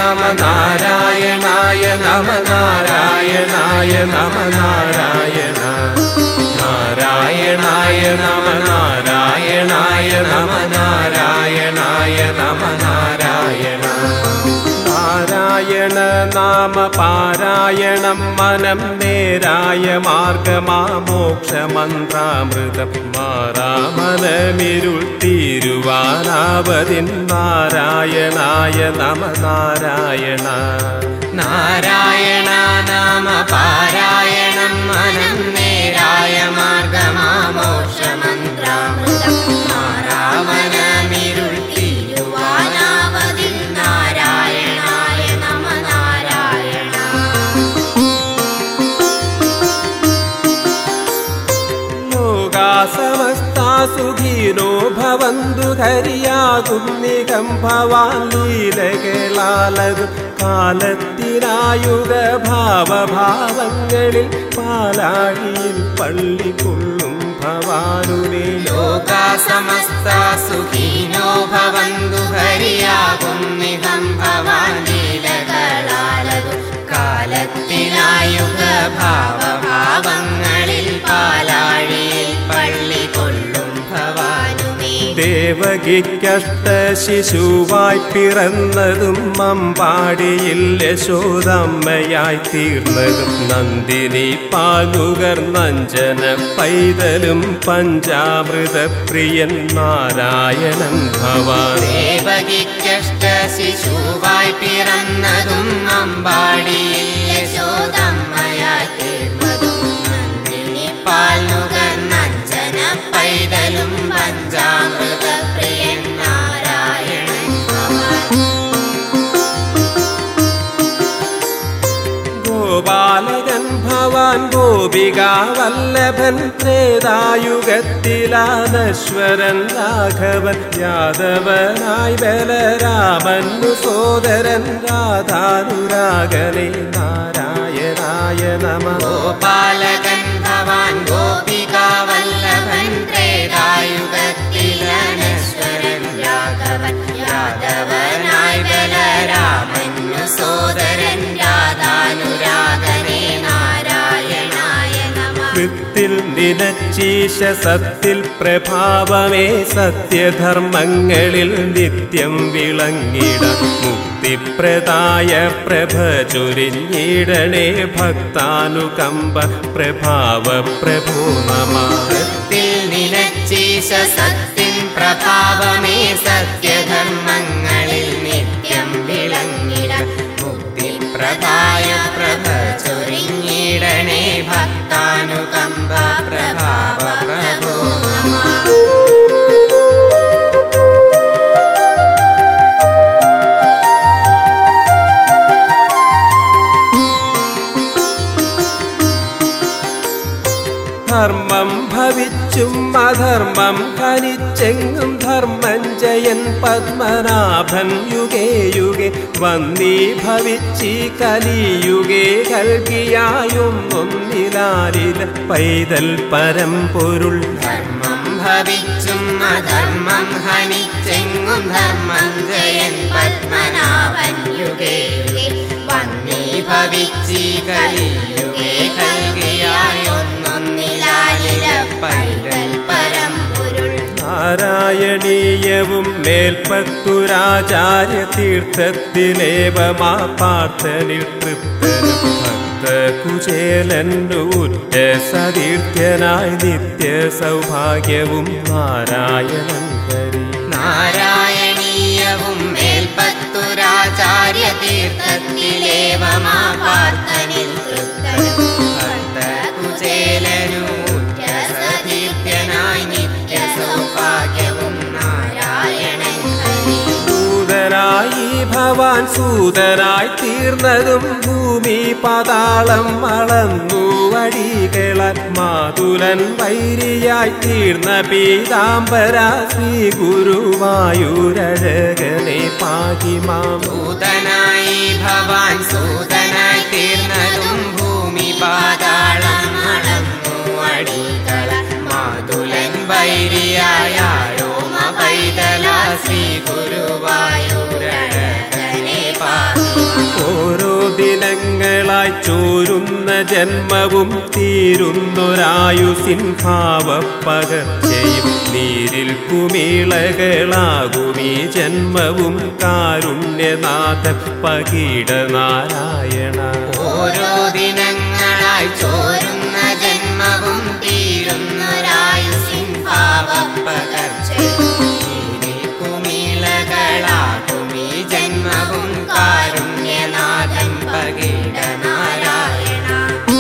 നമ നാരായണായ നമ നാരായണായ നമ നാരായണ നാരായണായ നമ നാരായണായ നമ നാരായണായ നമ നാരായണ നാരായണ നാമ പാരായണം മനം നേരായ മാർഗമാമോക്ഷമന്ത്രാമൃതം മാറാമനമിരുൾ തീരുവാനാവതിൻ നാരായണായ നമ നാരായണ നാരായണ നാമ പാരായണം മനം നേരായ മാർഗമാമോക്ഷമന്ത്രാമൃതം മാറാമനമിരുൾ തീരുവാനാവതിൽ നാരായണായ നമ നാരായണ ലോകാസമസ്താ സുഖീനോ ഭവന്തു ഹരിയാകും നികം ഭവാൻ ലീലകളാലതും കാലത്തിനായുഗ ഭാവഭാവങ്ങളിൽ പാലാഴിയിൽ പള്ളി കൊള്ളും ഭവാനുരേ ലോകാ സമസ്ത സുഖീനോ ഭവന്തു ഹരിയാകും നിഹം ഭവാൻ ലീലകളാലതു കാലത്തിനായുഗ ഭാവഭാവങ്ങളിൽ പാലാഴിയിൽ പള്ളി കൊള്ളും ഭവാനുമേ ദേവകിക്കഷ്ട ശിശുവായി പിറന്നതും അമ്പാടിയിൽ യശോദമ്മയായി തീർന്നതും നന്ദിനി പാലുകർ നഞ്ചന പൈതലും പഞ്ചാമൃത പ്രിയൻ നാരായണൻ ഭവാൻ ദേവകിക്കഷ്ട ശിശുവായി പിറന്നതും അമ്പാടിയിൽ യശോദമ്മയായി തീർന്നതും നന്ദിനി പാൽ നുകർന്നഞ്ജന പൈതലും പഞ്ചാമൃത പ്രിയൻ നാരായണൻ ഭവാൻ ഗോപാലകൻ ഭവാൻ ഗോപികാ വല്ലഭൻ ത്രേതായുഗത്തിലാനശ്വരൻ രാഘവൻ യാദവനായി ബലരാമനു സോദരൻ രാധാനുരാഗനെ നാരായണായ നമ ഗോപാലകൻ ഭവാൻ ഗോപികാവല്ലഭൻ ത്രേതായുഗത്തിലനശ്വരൻ രാഘവൻ യാദവനായി ബലരാമനു സോദരൻ രാധാനുരാഗനേ നാരായണായ നമ കൃത്തിൽ നിനച്ചീശ സത്തിൽ പ്രഭാവമേ സത്യധർമ്മങ്ങളിൽ നിത്യം വിളങ്ങിട മുക്തിപ്രദായ പ്രഭ ചൊരിഞ്ഞിടണേ ഭക്താനുകമ്പ പ്രഭാവ പ്രഭോ നമ ത്തിൽ നിനച്ചീശ സത്തിൻ പ്രഭാവമേ സത്യധർമ്മങ്ങളിൽ നിത്യം വിളങ്ങിട മുക്തിപ്രദായ പ്രഭ ചൊരിഞ്ഞിടണേ ഭക്താനുകമ്പ പ്രഭാവ പ്രഭോ നമ ധർമ്മം ഭവിച്ചും അധർമ്മം ഹനിച്ചെങ്ങും ധർമ്മം ജയൻ പത്മനാഭൻ യുഗേ യുഗേ വന്നീ ഭവിച്ചീ കലിയുഗേ കൽകിയായും ഒന്നിലാലില പൈതൽ പരമ്പൊരുൾ ധർമ്മം ഭവിച്ചും അധർമ്മം ഹനിച്ചെങ്ങും ധർമ്മം ജയൻ പത്മനാഭൻ യുഗേ യുഗേ വന്നീ ഭവിച്ചീ കലിയുഗേ കൽകിയായൊന്നൊന്നിലാലില പൈതൽ പരമ്പൊരുൾ നാരായണീയവും മേൽപ്പത്തുരാചാര്യ തീർത്ഥത്തിലേവമാ പാർത്ഥനിൽ തൃപ്തനും ഭക്തകുചേലൻ്റെ ഉറ്റ സതീർത്ഥ്യനായി നിത്യ സൗഭാഗ്യവും നാരായണൻ ഹരി നാരായണീയവും മേൽപ്പത്തുരാചാര്യ തീർത്ഥത്തിലേവമാ പാർത്ഥനിൽ തൃപ്തനും ഭക്തകുചേലനൂറ്റ സതീർത്ഥ്യനായി നിത്യ സൗഭാഗ്യവും നാരായണൻ ഹരി ദൂതനായി ഭവാൻ സൂതനായി തീർന്നതും ഭൂമി പാതാളം അളന്നു വടികളാൽ മാതുലൻ വൈരിയായി തീർന്ന പീതാംബര ശ്രീ ഗുരുവായൂരഴകനെ പാകിമാം സൂതനായി ഭവാൻ സൂതനായി തീർന്നതും ഭൂമി പാതാളം അളന്നു അടികള മാതുലൻ വൈരിയായാരോമ പൈതല ശ്രീ ഗുരുവായൂരണേ പാ പുല്ലുന്ന ജന്മവും തീരുന്നൊരായുസിൻ ഭാവപ്പകർച്ചയും നീരിൽ കുമിളകളാകും ഈ ജന്മവും കാരുണ്യനാഥ പകീട നാരായണ ഓരോ ദിനങ്ങളായി ചോരുന്ന ജന്മവും തീരുന്നൊരായുസിൻ ഭാവപ്പകർച്ചയും കുമിളകളാകും ഈ ജന്മവും കാരുണ്യനാഥൻ പകീട നാരായണ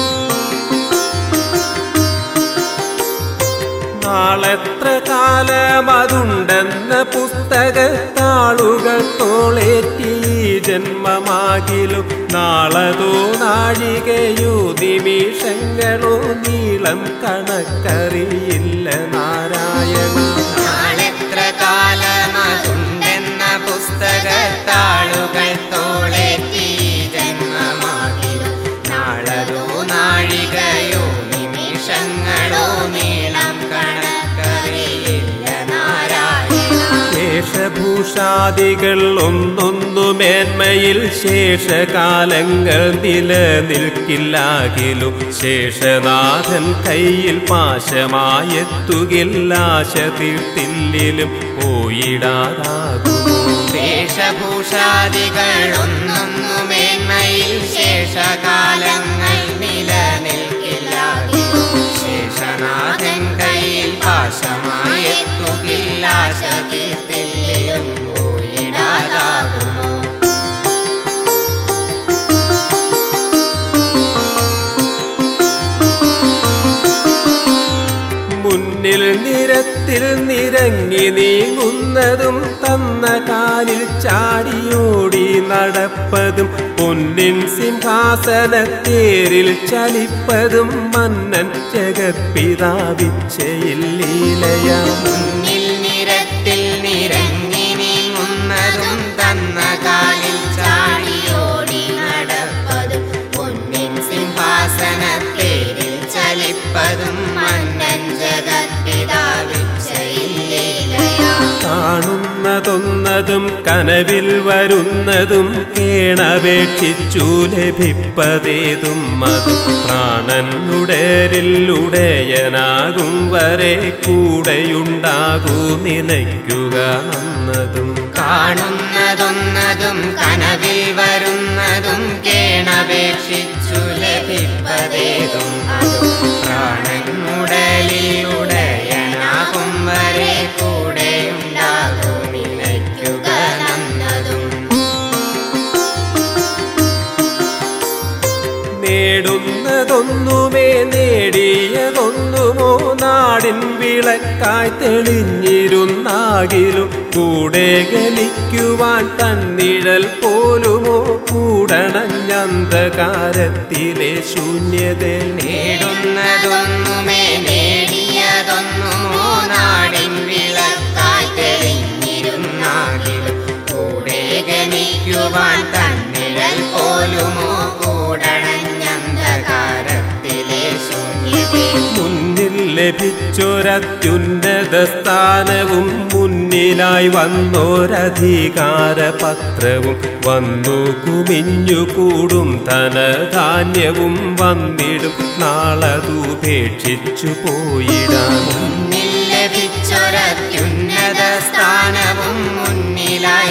നാളെത്ര കാലമതുണ്ടെന്ന പുസ്തകത്താളുകൾ തോളേറ്റി ഈ ജന്മമാകിലും നാളതോ നാഴികയോ നിമിഷങ്ങളോ നീളം കണക്കറിയില്ല നാരായണ നാളെത്ര കാലമതുണ്ടെന്ന പുസ്തകത്താളുകൾ തോളേറ്റി ജന്മമാകിലും നാളതോ നാഴികയോ നിമിഷങ്ങളോ നീളം കണക്കറിയില്ല നാരായണ ശേഷഭൂഷാദികൾ ഒന്നൊന്നു മേന്മയിൽ ശേഷകാലങ്ങൾ നിലനിൽക്കില്ലാകിലും ശേഷനാഥൻ കയ്യിൽ പാശമായെത്തുകില്ല ആശ തീർത്തില്ലിലും പോയിടാതാകുമോ വേഷഭൂഷാദികൾ ഒന്നൊന്നു മേന്മയിൽ ശേഷകാലങ്ങൾ നിലനിൽക്കില്ല ശേഷനാഥൻ കയ്യിൽ പാശമായെത്തുകില്ല ശകീർത്തിലും പോയിടാതാകുമോ മുന്നിൽ നിരത്തിൽ നിരങ്ങി നീങ്ങുന്നതും തന്ന കാലിൽ ചാടിയോടി നടപ്പതും പൊന്നിൻ സിംഹാസനത്തേരിൽ ചലിപ്പതും മന്നൻ ജഗത്പിതാവിച്ചയില്ലീലയാ മുന്നിൽ നിരത്തിൽ നിരങ്ങി നീങ്ങുന്നതും തന്ന കാലിൽ ചാടിയോടി നടപ്പതും പൊന്നിൻ സിംഹാസനത്തേരിൽ ചലിപ്പതും മന്നൻ ജഗത്പിതാവിച്ചയില്ലയാ കാണുന്നതൊന്നതും കനവിൽ വരുന്നതും കേണപേക്ഷിച്ചു ലഭിപ്പതേതും അതും പ്രാണനുടരിൽ ഉടയനാകും വരെ കൂടെയുണ്ടാകൂ നിലയ്ക്കുക എന്നതും കാണുന്നതൊന്നതും കനവിൽ വരുന്നതും കേണപേക്ഷിച്ചു ലഭിപ്പതേതും അതും പ്രാണനുടലിൽ ഉടയനാകും വരെ കൂടെയുണ്ടാകും നിലയ്ക്കുക നന്നതും നേടുന്നതൊന്നുമേ നേടിയതൊന്നുമോ നാടിൻ വിളക്കായി തെളിഞ്ഞിരുന്നാകിലും കൂടെ ഗലിക്കുവാൻ തന്നിഴൽ പോലുമോ കൂടണഞ്ഞന്ധകാരത്തിലെ ശൂന്യതയിൽ നേടുന്നതൊന്നുമേ നേടിയതൊന്നുമോ നാടിൻ വിളക്കായി തെളിഞ്ഞിരുന്നാകിലും കൂടെ ഗണിക്കുവാൻ തന്നിഴൽ പോലുമോ കൂടണഞ്ഞന്ധകാരത്തിലെ ശൂന്യതയിൽ മുന്നിൽ ലഭിച്ചൊരത്യുന്നത സ്ഥാനവും മുന്നിലായി വന്നൊരധികാര പത്രവും വന്നു കുമിഞ്ഞു കൂടും ധനധാന്യവും വന്നിടും നാളതുപേക്ഷിച്ചു പോയിടാം മുന്നിൽ ലഭിച്ചൊരത്യുന്നത സ്ഥാനവും മുന്നിലായി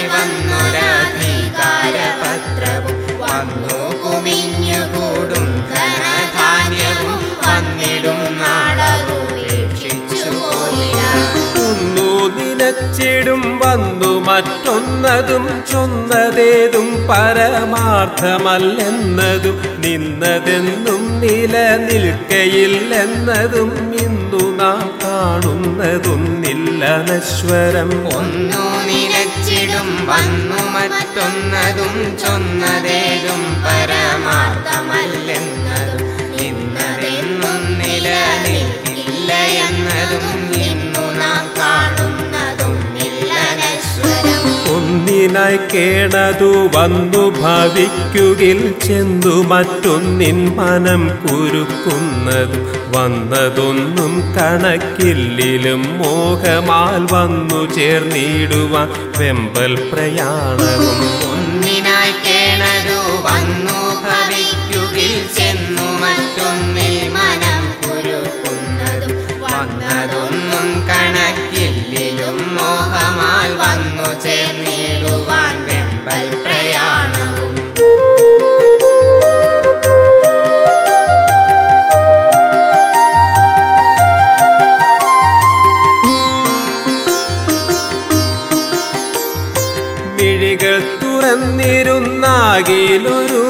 വന്നൊരധികാരപത്രവും വന്നു കുമിഞ്ഞുകൂടും ധനധാന്യവും വന്നിടും നാളകുപേക്ഷിച്ചു പോയിടാം ഒന്നു നിലച്ചിടും വന്നു മറ്റൊന്നതും ചൊന്നതേതും പരമാർത്ഥമല്ലെന്നതും നിന്നതെന്നും നിലനിൽക്കയില്ലെന്നതും ഇന്നു നാം കാണുന്നതൊന്നില്ല നശ്വരം ഒന്നു നിലച്ചിടും വന്നു മറ്റൊന്നതും ചൊന്നതേതും പരമാർത്ഥമല്ലെന്നതും ഇന്നതെന്നും നിലനിൽക്കില്ല എന്നതും ഇന്നു നാം കാണുന്നതും ഇല്ലനശ്വരം ഒന്നിനായി കേണതു വന്നു ഭവിക്കുകിൽ ചെന്നു മറ്റൊന്നിൻ മനം കുരുക്കുന്നതും വന്നതൊന്നും കണക്കില്ലിലും മോഹമാൽ വന്നു ചേർന്നിടുവാൻ വെമ്പൽ പ്രയാണവും ഒന്നിനായി കേണരു വന്നു ഭവിക്കുകിൽ ചെന്നു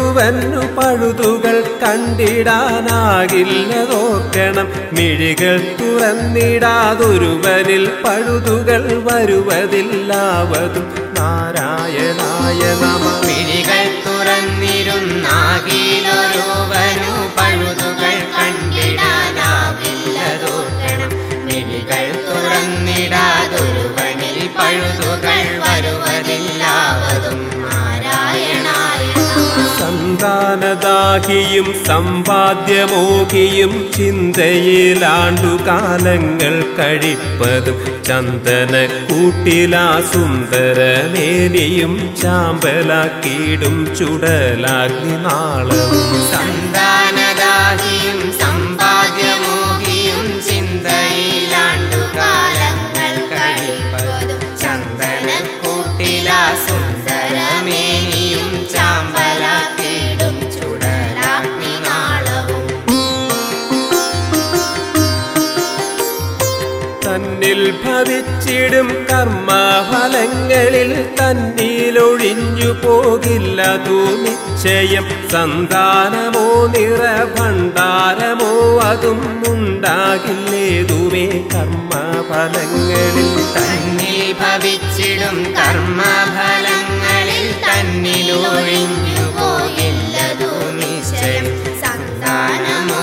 ഒരുവനു പഴുതുകൾ കണ്ടിടാനാകില്ലതോർക്കണം മിഴികൾ തുറന്നിടാതൊരുവനിൽ പഴുതുകൾ വരുവതില്ലാവതും നാരായണായ നമ മിഴികൾ തുറന്നിരുന്നാകിലൊരുവനു പഴുതുകൾ കണ്ടിടാനാവില്ലതോർക്കണം മിഴികൾ തുറന്നിടാതൊരുവനിൽ പഴുതുകൾ വരുവതില്ലാവതും നാരായണായ നമഃ. സന്താനദാഹിയും സമ്പാദ്യമോഹിയും ചിന്തയിലാണ്ടുകാലങ്ങൾ കഴിപ്പതും ചന്ദന കൂട്ടിലാ സുന്ദരമേനിയും ചാമ്പലാക്കിയിടും ചുടലാഗ്നി നാളവും സന്താനദാഹിയും സമ്പാദ്യമോഹിയും ചിന്തയിലാണ്ടു കാലങ്ങൾ കഴിപ്പതും ചന്ദനക്കൂട്ടിലാ സുന്ദരമേനിയും ചാമ്പലാക്കിടും ചുടലാഗ്നി നാളവും തന്നിൽ ഭവിച്ചിടും കർമ്മഫലങ്ങളിൽ തന്നിലൊഴിഞ്ഞു പോകില്ലതു നിശ്ചയം സന്താനമോ നിറഭണ്ഡാരമോ അതും ഉണ്ടാകില്ലേതുമേ കർമ്മഫലങ്ങളിൽ തന്നിൽ ഭവിച്ചിടും കർമ്മഫലങ്ങളിൽ തന്നിലൊഴിഞ്ഞു പോയില്ലതു നിശ്ചയം സന്താനമോ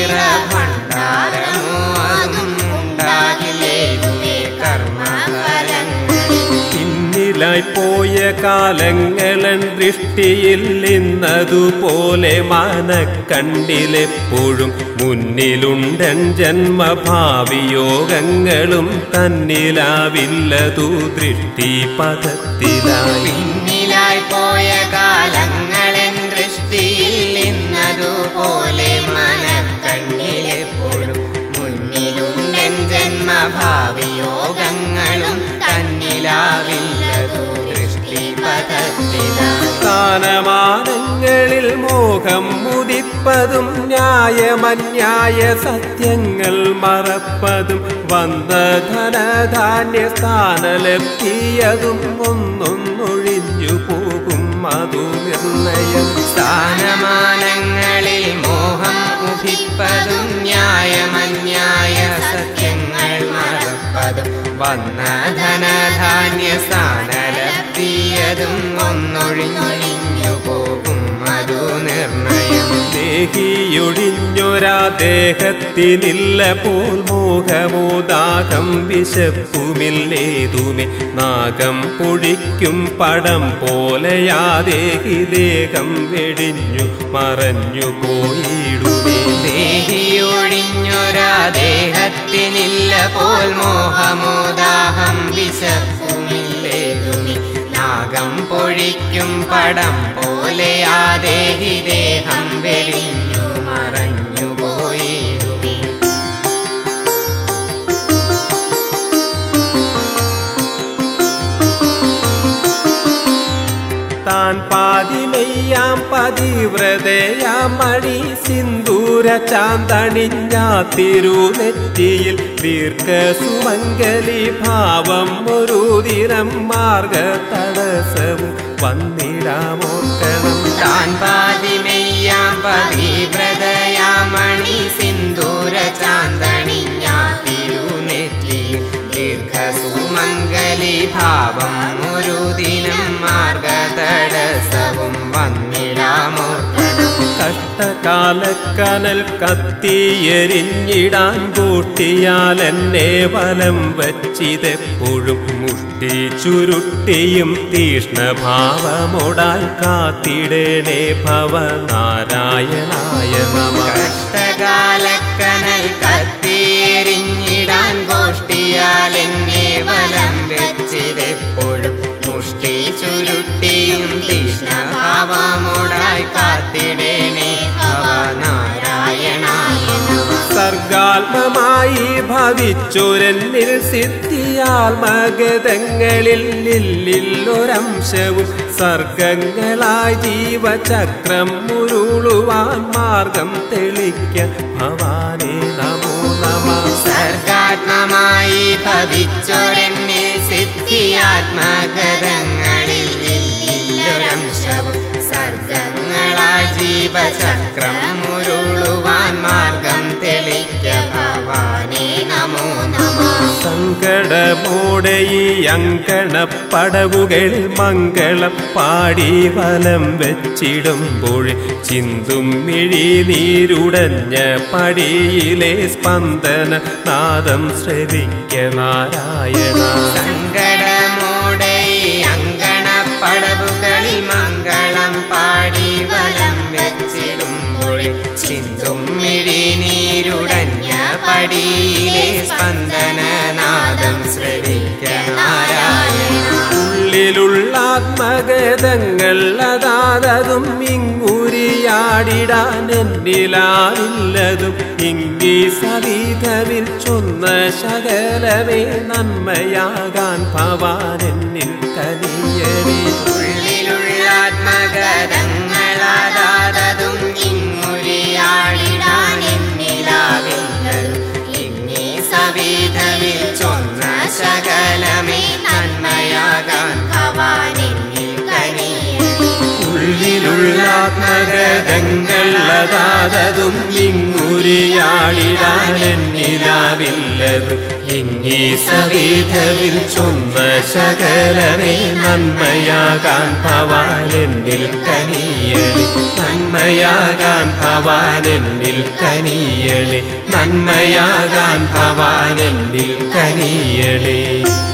നിറഭണ്ഡാരമോ അതും ഉണ്ടാകില്ലേതുമേ കർമ്മഫലങ്ങളിൽ പിന്നിലായി പോയ കാലങ്ങളൻ ദൃഷ്ടിയിൽ നിന്നതുപോലെ മനക്കണ്ണിലെപ്പോഴും മുന്നിലുണ്ടൻ ജന്മഭാവിയോഗങ്ങളും തന്നിലാവില്ലതു ദൃഷ്ടി പദത്തിലായി പിന്നിലായി പോയ കാലങ്ങളെൻ ദൃഷ്ടിയിൽ നിന്നതുപോലെ മനക്കണ്ണിലെപ്പോഴും മുന്നിലുണ്ടെൻ ജന്മഭാവിയോഗങ്ങളും തന്നിലാവില്ലതു ദൃഷ്ടി പദത്തിലായി സ്ഥാനമാനങ്ങളിൽ മോഹം മുതിപ്പതും ന്യായമന്യായ സത്യങ്ങൾ മറപ്പതും വന്ന ധനധാന്യ സ്ഥാനലബ്ധിയതും ഒന്നൊന്നൊഴിഞ്ഞു പോകും അതു നിർണയം സ്ഥാനമാനങ്ങളിൽ മോഹം ഉഭിപ്പതും ന്യായമന്യായ സത്യങ്ങൾ മറപ്പതും വന്ന ധനധാന്യ സ്ഥാനലബ്ധിയതും ഒന്നൊഴിഞ്ഞൊഴിഞ്ഞു പോകും അതു നിർണയം ദേഹിയൊഴിഞ്ഞൊരാ ദേഹത്തിനില്ല പോൽ മോഹമോദാഹം വിശപ്പുമില്ലേതുമേ നാഗം പൊഴിക്കും പടം പോലെയാ ദേഹി ദേഹം വെടിഞ്ഞു മറഞ്ഞു പോയിടുമേ ദേഹിയൊഴിഞ്ഞൊരാ ദേഹത്തിനില്ല പോൽ മോഹമോദാഹം വിശപ്പുമില്ലേതുമി നാഗം പൊഴിക്കും പടം പോലെ ആ ദേഹി ദേഹം വെടിഞ്ഞു മറഞ്ഞു പോയിടുമി താൻ പാതിമെയ്യാം പതിവ്രതയാം മണി സിന്ദൂര ചാന്തണിഞ്ഞാ തിരുനെറ്റിയിൽ ദീർഘസുമംഗലി ഭാവം ഒരു ദിനം മാർഗ തടസ്സവും വന്നിടാമോർക്കണം താൻ പാതിമെയ്യാം പതിവ്രതയാമണി സിന്ദൂര ചാന്തണിഞ്ഞാ തിരുനെറ്റി ദീർഘസുമംഗലി ഭാവം ഒരു ദിനം മാർഗതടസ്സവും വന്നിടാമോർക്കണം കഷ്ടകാലക്കനൽ കത്തിയെരിഞ്ഞിടാൻ കൂട്ടിയാൽ എന്നെ വലം വച്ചിതെപ്പോഴും മുഷ്ടി ചുരുട്ടിയും തീഷ്ണഭാവമോടാൽ കാത്തിടേണേ ഭവനാരായണായ നമ കഷ്ടകാലക്കനൽ കത്തിയെരിഞ്ഞിടാൻ ഗോഷ്ടിയാൽ എന്നെ വലം വെച്ചിതെപ്പോഴും മുഷ്ടി ചുരുട്ടിയും തീഷ്ണഭാവമോടായി കാത്തിടേണേ അവ നാരായണായ നമഃ സർഗാത്മമായി ഭവിച്ചൊരെന്നിൽ സിദ്ധിയാത്മഗതങ്ങളിൽ ഇല്ലൊരംശവും സർഗങ്ങളായി ജീവചക്രം മുരുളുവാൻ മാർഗം തെളിക്ക ഭവാനേ നമോ നമ സർഗാത്മമായി ഭവിച്ചൊരെന്നെ സിദ്ധിയാത്മഗതങ്ങളിൽ ഇല്ലൊരംശവും സർഗങ്ങളായി ജീവചക്രം മുരുളുവാൻ മാർഗം തെളിക്ക ഭവാനേ നമോ നമ സങ്കടമോടെ ഈ അങ്കണപ്പടവുകൾ മംഗളം പാടി വലം വെച്ചിടുമ്പോൾ ചിന്തും മിഴി നീരുടഞ്ഞ പടിയിലെ സ്പന്ദന നാദം ശ്രവിക്ക നാരായണ സങ്കടമോടെ ഈ അങ്കണപ്പടവുകളിൽ മംഗളം പാടി വലം വെച്ചിടുമ്പോൾ ചിന്തും മിഴി നീരുടഞ്ഞ പടിയിലെ സ്പന്ദനനാദം ശ്രവിക്ക നാരായണ ഉള്ളിലുള്ള ആത്മഗതങ്ങൾ അതാതതും ഇങ്ങുരിയാടിടാൻ എന്നിലാവില്ലതും ഇങ്ങി സവിധവിൽ ചൊന്ന ശകലമേ നന്മയാകാൻ ഭവാൻ എന്നിൽ കനിയണേ ഉള്ളിലുള്ള ആത്മഗതങ്ങളാതാതതും ഇങ്ങുരിയാടിടാൻ എന്നിലാവില്ലതും ഇങ്ങി സവിധവിൽ ചൊന്ന ശകലമേ നന്മയാകാൻ ഭവാനെന്നിൽ കനിയണേ ഉള്ളിലുള്ള ആത്മഗതങ്ങൾ അതാതതും ഇങ്ങുരിയാടിടാൻ എന്നിലാവില്ലതും ഇങ്ങി സവിധവിൽ ചൊന്ന ശകലമേ നന്മയാകാൻ ഭവാനെന്നിൽ കനിയണി നന്മയാകാൻ ഭവാനെന്നിൽ കനിയണി നന്മയാകാൻ ഭവാനെന്നിൽ കനിയണി